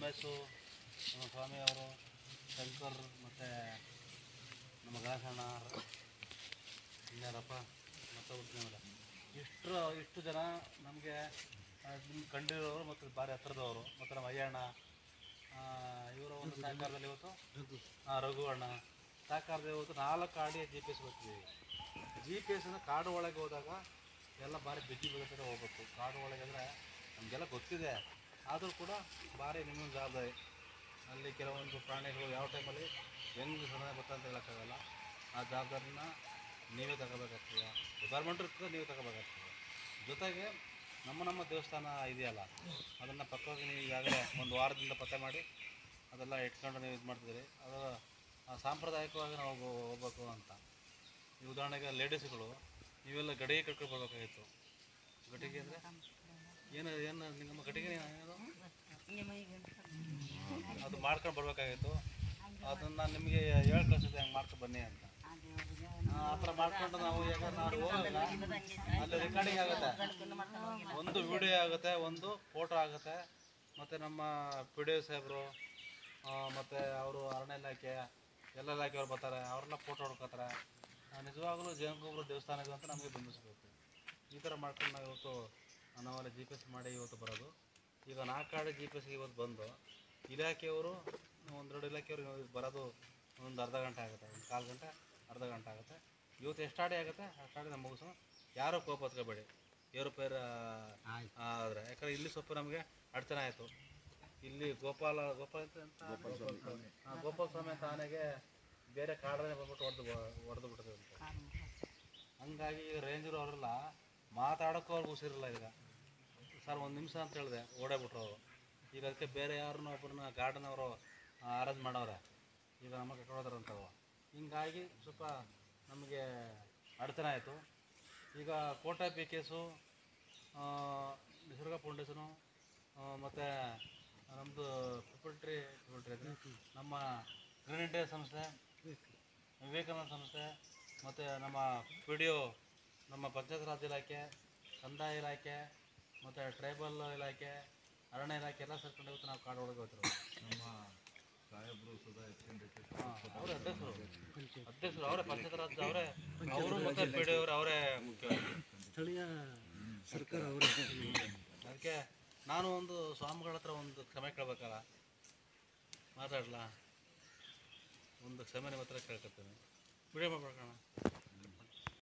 ರಮೇಶು ನಮ್ಮ ಸ್ವಾಮಿ ಅವರು ಶಂಕರ್ ಮತ್ತು ನಮ್ಮ ಗಣೇಶಣ್ಣ ಇನ್ಯಾರಪ್ಪ ಮತ್ತು ಉದ್ಯಮದ ಇಷ್ಟು ಇಷ್ಟು ಜನ ನಮಗೆ ನಿಮ್ಮ ಕಂಡಿರೋರು ಮತ್ತು ಭಾರಿ ಹತ್ರದವರು ಮತ್ತು ನಮ್ಮ ಅಯ್ಯಣ್ಣ ಇವರ ಒಂದು ಸಹಕಾರದಲ್ಲಿ ಇವತ್ತು ಹಾಂ ರಘು ಅಣ್ಣ ಸಹಕಾರದಲ್ಲಿ ಇವತ್ತು ನಾಲ್ಕು ಆಡಿ ಜಿ ಪಿ ಎಸ್ ಬರ್ತೀವಿ ಜಿ ಪಿ ಎಸ್ನ ಕಾಡು ಒಳಗೆ ಹೋದಾಗ ಎಲ್ಲ ಭಾರಿ ಬಿಗಿ ಬಿಗುತ್ತಾರೆ ಹೋಗ್ಬೇಕು ಕಾಡು ಒಳಗೆ ಅಂದರೆ ನಮಗೆಲ್ಲ ಗೊತ್ತಿದೆ ಆದರೂ ಕೂಡ ಭಾರಿ ನಿಮ್ಮ ಜವಾಬ್ದಾರಿ ಅಲ್ಲಿ ಕೆಲವೊಂದು ಪ್ರಾಣಿಗಳು ಯಾವ ಟೈಮಲ್ಲಿ ಹೆಂಗೆ ಸಮಯ ಅಂತ ಹೇಳೋಕ್ಕಾಗಲ್ಲ ಆ ಜವಾಬ್ದಾರಿನ ನೀವೇ ತಗೋಬೇಕಾಗ್ತದೆ ಡಿಪಾರ್ಟ್ಮೆಂಟ್ ಇರ್ತದೆ ನೀವೇ ತಗೋಬೇಕಾಗ್ತದೆ ಜೊತೆಗೆ ನಮ್ಮ ನಮ್ಮ ದೇವಸ್ಥಾನ ಇದೆಯಲ್ಲ ಅದನ್ನು ಪಕ್ಕವಾಗಿ ನೀವು ಈಗಾಗಲೇ ಒಂದು ವಾರದಿಂದ ಪತ್ತೆ ಮಾಡಿ ಅದೆಲ್ಲ ಇಟ್ಕೊಂಡು ನೀವು ಇದು ಮಾಡ್ತಿದ್ದೀರಿ ಅದು ಆ ಸಾಂಪ್ರದಾಯಿಕವಾಗಿ ನಾವು ಹೋಗೋ- ಹೋಗ್ಬೇಕು ಅಂತ ಈ ಉದಾಹರಣೆಗೆ ಲೇಡೀಸ್ಗಳು ನೀವೆಲ್ಲ ಗಡಿಗೆ ಕಟ್ಕೊಂಡು ಬರ್ಬೇಕಾಗಿತ್ತು ಗಡಿಗೆ ಅಂದರೆ ಏನು ಏನು ನಿಮ್ಮ ಗಡಿಗೆ ಏನದು ಅದು ಮಾಡ್ಕೊಂಡು ಬರ್ಬೇಕಾಗಿತ್ತು ಅದನ್ನು ನಾನು ನಿಮಗೆ ಹೇಳಿ ಕಳಿಸಿದ್ದೆ ಹಂಗೆ ಮಾಡ್ಕೊಂಡು ಬನ್ನಿ ಅಂತ ಆ ಆ ಥರ ಮಾಡ್ಕೊಂಡು ನಾವು ಈಗ ನಾವು ಹೋಗಲ್ಲ ಅಲ್ಲಿ ರೆಕಾರ್ಡಿಂಗ್ ಆಗುತ್ತೆ ಒಂದು ವಿಡಿಯೋ ಆಗುತ್ತೆ ಒಂದು ಫೋಟೋ ಆಗುತ್ತೆ ಮತ್ತು ನಮ್ಮ ಪಿ ಡಿ ಒ ಸಾಹೇಬರು ಮತ್ತು ಅವರು ಅರಣ್ಯ ಇಲಾಖೆ ಎಲ್ಲ ಇಲಾಖೆಯವ್ರು ಬರ್ತಾರೆ ಅವರೆಲ್ಲ ಫೋಟೋ ಹೊಡ್ಕೋತಾರೆ ನಿಜವಾಗಲೂ ಜಯಂಗೊಬ್ಬರು ದೇವಸ್ಥಾನ ಇದೆ ಅಂತ ನಮಗೆ ಬಿಂಬಿಸ್ಬೇಕು ಈ ಥರ ಮಾಡ್ಕೊಂಡು ನಾವು ಇವತ್ತು ನಾವೆಲ್ಲ ಜಿ ಪಿ ಎಸ್ ಮಾಡಿ ಇವತ್ತು ಬರೋದು ಈಗ ನಾಲ್ಕಾಡು ಜಿ ಪಿ ಎಸ್ಗೆ ಇವತ್ತು ಬಂದು ಇಲಾಖೆಯವರು ಒಂದೆರಡು ಇಲಾಖೆಯವರು ಇವತ್ತು ಬರೋದು ಒಂದು ಅರ್ಧ ಗಂಟೆ ಆಗುತ್ತೆ ಒಂದು ಕಾಲು ಗಂಟೆ ಅರ್ಧ ಗಂಟೆ ಆಗುತ್ತೆ ಇವತ್ತು ಎಷ್ಟು ಅಡಿ ಆಗುತ್ತೆ ಅಷ್ಟು ಅಡಿ ನಮ್ಮ ಮುಗಿಸೋಣ ಯಾರೂ ಕೋಪ ಹತ್ಕೋಬೇಡಿ ಏರುಪೇರು ಆದರೆ ಯಾಕಂದ್ರೆ ಇಲ್ಲಿ ಸ್ವಲ್ಪ ನಮಗೆ ಅಡಚಣೆ ಆಯಿತು ಇಲ್ಲಿ ಗೋಪಾಲ ಗೋಪಾಲ ಅಂತ ಎಂತ? ಆ, ಗೋಪಾಲ ಸ್ವಾಮಿ ಅಂತ ಆನೆಗೆ ಬೇರೆ ಕಾಡಲ್ಲೇ ಬಂದ್ಬಿಟ್ಟು ಹೊಡೆದು ಹೊಡೆದು ಬಿಟ್ಟದೆ ಅಂತ ಹಂಗಾಗಿ ಈಗ ರೇಂಜರು ಅವರೆಲ್ಲ ಮಾತಾಡೋಕ್ಕೂ ಅವ್ರಿಗೆ ಉಸಿರಿಲ್ಲ ಈಗ ಸರ್ ಒಂದು ನಿಮಿಷ ಅಂತ ಹೇಳಿದೆ ಓಡೇಬಿಟ್ರು ಅವರು ಈಗ ಅದಕ್ಕೆ ಬೇರೆ ಯಾರನ್ನೋ ಒಬ್ಬರನ್ನ ಗಾರ್ಡನ್ ಅವರು ಅರೇಂಜ್ ಮಾಡವ್ರೆ ಈಗ ನಮ್ಮ ಕರ್ಕೊಂಡೋದ್ರಂತವು ಹಿಂಗಾಗಿ ಸ್ವಲ್ಪ ನಮಗೆ ಅಡಚಣೆ ಆಯಿತು ಈಗ ಕೋಟೆ ಪಿ ಕೇಸು ನಿಸರ್ಗ ಫೌಂಡೇಶನು ಮತ್ತು ನಮ್ಮದು ಪಿಪಲ್ಟ್ರಿ ಪಿಪಲ್ಟ್ರಿ ನಮ್ಮ ಗ್ರೀನ್ ಇಂಡಿಯಾ ಸಂಸ್ಥೆ ವಿವೇಕಾನಂದ ಸಂಸ್ಥೆ ಮತ್ತು ನಮ್ಮ ಪಿ ಡಿ ಒ ನಮ್ಮ ಪಂಚಾಯತ್ ರಾಜ್ ಇಲಾಖೆ ಕಂದಾಯ ಇಲಾಖೆ ಮತ್ತು ಟ್ರೈಬಲ್ ಇಲಾಖೆ ಅರಣ್ಯ ಇಲಾಖೆ ಎಲ್ಲ ಸೇರ್ಕೊಂಡು ಇವತ್ತು ನಾವು ಕಾಡು ಒಳಗೆ ಹೋಗ್ತಿರೋದು ನಮ್ಮ ಸಾಹೇಬರು ಸುಧಾ ಎತ್ಕೊಂಡೈತೆ ಅವರೇ ಅಧ್ಯಕ್ಷರು ಅಧ್ಯಕ್ಷರು ಅವರೇ ಪಂಚಾಯತ್ ರಾಜ್ ಅವರೇ ಅವರು ಮತ್ತು ಪಿ ಡಿ ಅವರು ಅವರೇ ಮುಖ್ಯವಾಗಿ ಸ್ಥಳೀಯ ಸರ್ಕಾರ ಅವರೇ ಅದಕ್ಕೆ ನಾನು ಒಂದು ಸ್ವಾಮಿಗಳ ಹತ್ರ ಒಂದು ಕ್ಷಮೆ ಕೇಳ್ಬೇಕಲ್ಲ ಮಾತಾಡಲ್ಲ ಒಂದು ಕ್ಷಮೆ ನಿಮ್ಮ ಹತ್ರ ಕೇಳ್ಕೊತೀನಿ ವಿಡಿಯೋ ಮಾಡ್ಬೇಕಣ್ಣ